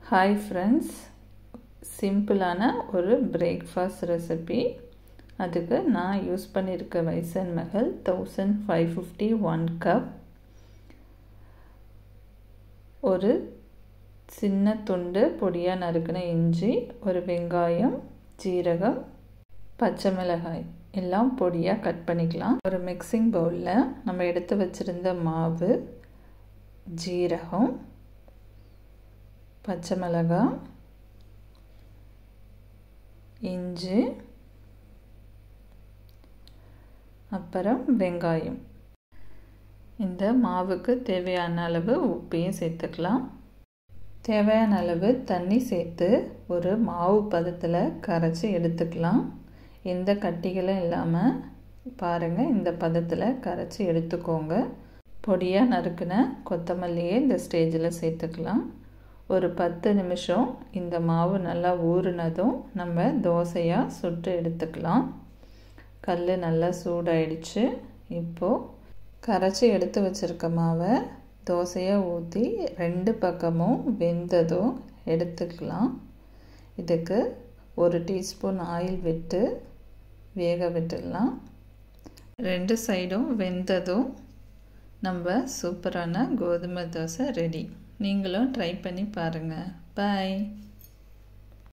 hi friends சிம்பிளான ஒரு breakfast recipe அதுக்கு நான் யூஸ் பண்ணியிருக்க வைசன் மகள் thousand five fifty one cup ஒரு சின்ன துண்டு பொடியாக நறுக்கின இஞ்சி ஒரு வெங்காயம் ஜீரகம் பச்சை மிளகாய் எல்லாம் பொடியாக கட் பண்ணிக்கலாம் ஒரு மிக்சிங் பவுலில் நம்ம எடுத்து வச்சுருந்த மாவு ஜீரகம் பச்சை மிளகாய் இஞ்சி அப்புறம் வெங்காயம் இந்த மாவுக்கு தேவையான அளவு உப்பையும் சேர்த்துக்கலாம் தேவையான அளவு தண்ணி சேர்த்து ஒரு மாவு பதத்தில் கரைச்சி எடுத்துக்கலாம் எந்த கட்டிகளும் இல்லாமல் பாருங்கள் இந்த பதத்தில் கரைச்சி எடுத்துக்கோங்க பொடியாக நறுக்கின கொத்தமல்லியை இந்த ஸ்டேஜில் சேர்த்துக்கலாம் ஒரு பத்து நிமிஷம் இந்த மாவு நல்லா ஊறுனதும் நம்ம தோசையாக சுட்டு எடுத்துக்கலாம் கல் நல்லா சூடாயிடுச்சு இப்போது கரைச்சி எடுத்து வச்சுருக்க மாவை தோசையாக ஊற்றி ரெண்டு பக்கமும் வெந்ததும் எடுத்துக்கலாம் இதுக்கு ஒரு டீஸ்பூன் ஆயில் விட்டு வேக விட்டுடலாம் ரெண்டு சைடும் வெந்ததும் நம்ம சூப்பரான கோதுமை தோசை ரெடி நீங்களும் ட்ரை பண்ணி பாருங்கள் பாய்